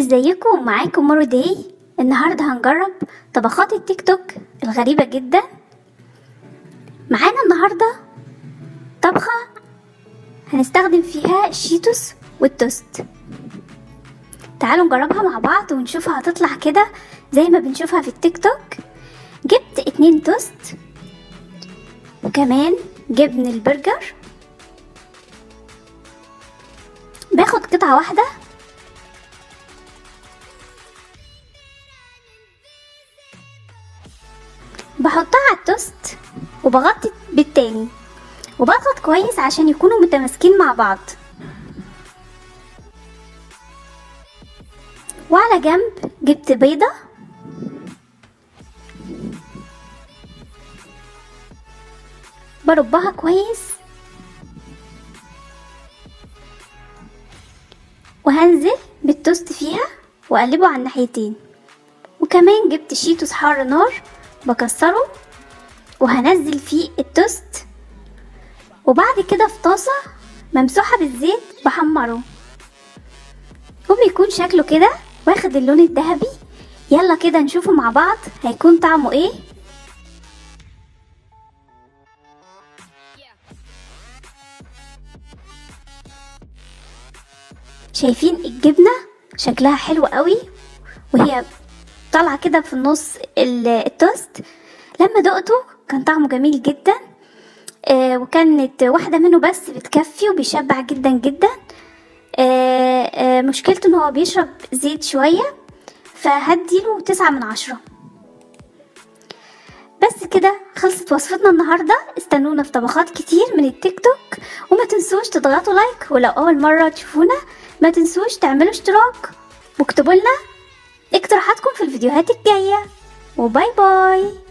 ازيكم معاكم مورو داي النهارده هنجرب طبخات التيك توك الغريبه جدا معانا النهارده طبخه هنستخدم فيها الشيتوس والتوست تعالوا نجربها مع بعض ونشوفها هتطلع كده زي ما بنشوفها في التيك توك جبت اتنين توست وكمان جبن البرجر باخد قطعة واحدة بحطها على التوست وبغطي بالتاني وبضغط كويس عشان يكونوا متماسكين مع بعض وعلى جنب جبت بيضة بربها كويس وهنزل بالتوست فيها واقلبه على الناحيتين وكمان جبت شيتوس حار نار بكسره وهنزل فيه التوست وبعد كده في طاسة ممسوحة بالزيت بحمره وبيكون شكله كده واخد اللون الذهبي يلا كده نشوفه مع بعض هيكون طعمه ايه شايفين الجبنة شكلها حلو قوي وهي طالعة كده في النص التوست لما دقته كان طعمه جميل جدا آه وكانت واحدة منه بس بتكفي وبيشبع جدا جدا آه آه مشكلته ان هو بيشرب زيت شوية فهديله تسعة من عشرة بس كده خلصت وصفتنا النهاردة استنونا في طبخات كتير من التيك توك وما تنسوش تضغطوا لايك ولو اول مرة تشوفونا ما تنسوش تعملوا اشتراك واكتبوا لنا اقتراحاتكم في الفيديوهات الجاية وباي باي